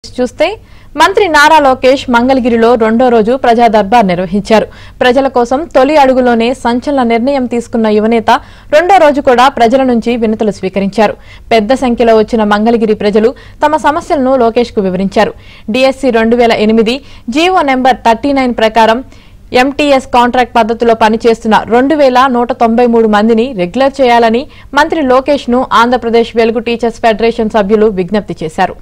చూస్తే మంత్రి నారా లోకేష్ మంగళగిరిలో రెండో రోజు ప్రజా దర్బార్ నిర్వహించారు ప్రజల కోసం తొలి అడుగులోనే సంచలన నిర్ణయం తీసుకున్న యువనేత రెండో రోజు కూడా ప్రజల నుంచి వినతులు స్వీకరించారు పెద్ద సంఖ్యలో వచ్చిన మంగళగిరి ప్రజలు తమ సమస్యలను లోకేష్ కు వివరించారు డిఎస్సి రెండు వేల ఎనిమిది జీవో నెంబర్ థర్టీ నైన్ ప్రకారం ఎంటీఎస్ కాంట్రాక్ట్ పద్ధతిలో పనిచేస్తున్న రెండు వేల నూట తొంభై మూడు మందిని రెగ్యులర్ చేయాలని మంత్రి లోకేష్ ను ఆంధ్రప్రదేశ్ వెలుగు టీచర్స్ ఫెడరేషన్ సభ్యులు విజ్ఞప్తి చేశారు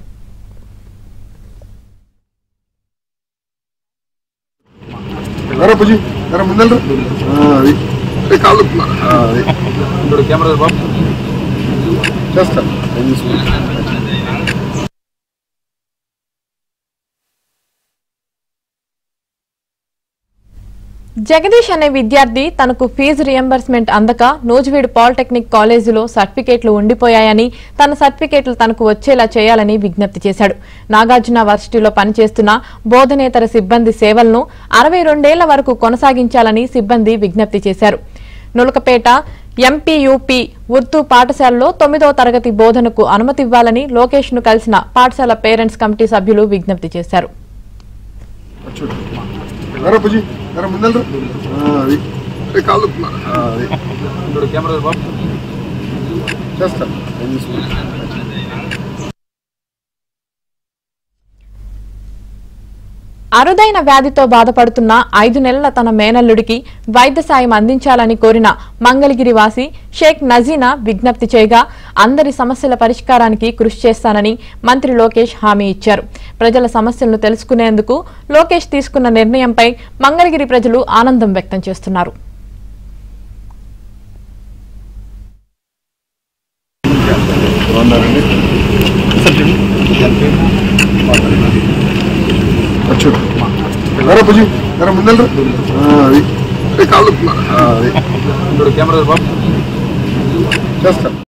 రా బుజ్జి రా ముందర అది అరే కాళ్ళు ఆ, అది ఇప్పుడు కెమెరా బాబు చేస్తా జగదీష్ అనే విద్యార్థి తనకు ఫీజు రియంబర్స్మెంట్ అందక నూజివీడు పాలిటెక్నిక్ కాలేజీలో సర్టిఫికేట్లు ఉండిపోయాయని తన సర్టిఫికేట్లు తనకు వచ్చేలా చేయాలని విజ్ఞప్తి చేశాడు నాగార్జున వర్సిటీలో పనిచేస్తున్న బోధనేతర సిబ్బంది సేవలను అరవై రెండేళ్ల వరకు కొనసాగించాలని సిబ్బంది విజ్ఞప్తి చేశారు నులకపేట ఎంపీయూపీ ఉర్దూ పాఠశాలలో తొమ్మిదో తరగతి బోధనకు అనుమతి ఇవ్వాలని లోకేష్ ను కలిసిన పాఠశాల పేరెంట్స్ కమిటీ సభ్యులు విజ్ఞప్తి చేశారు చూడు రా బుజ్జి రా ముందర అది అరే కాళ్ళు ఆ, అది ఇప్పుడు కెమెరా బాబు చేస్తా అరుదైన వ్యాధితో బాధపడుతున్న ఐదు నెలల తన మేనల్లుడికి వైద్య సాయం అందించాలని కోరిన మంగళగిరి వాసి షేక్ నజీనా విజ్ఞప్తి చేయగా అందరి సమస్యల పరిష్కారానికి కృషి చేస్తానని మంత్రి లోకేష్ హామీ ఇచ్చారు ప్రజల సమస్యలను తెలుసుకునేందుకు లోకేష్ తీసుకున్న నిర్ణయంపై మంగళగిరి ప్రజలు ఆనందం వ్యక్తం చేస్తున్నారు బాగున్నారండి చూడు రా బుజ్జి రా ముందర అది అరే కాళ్ళు ఆ, అది ఇప్పుడు కెమెరా బాబు చేస్తా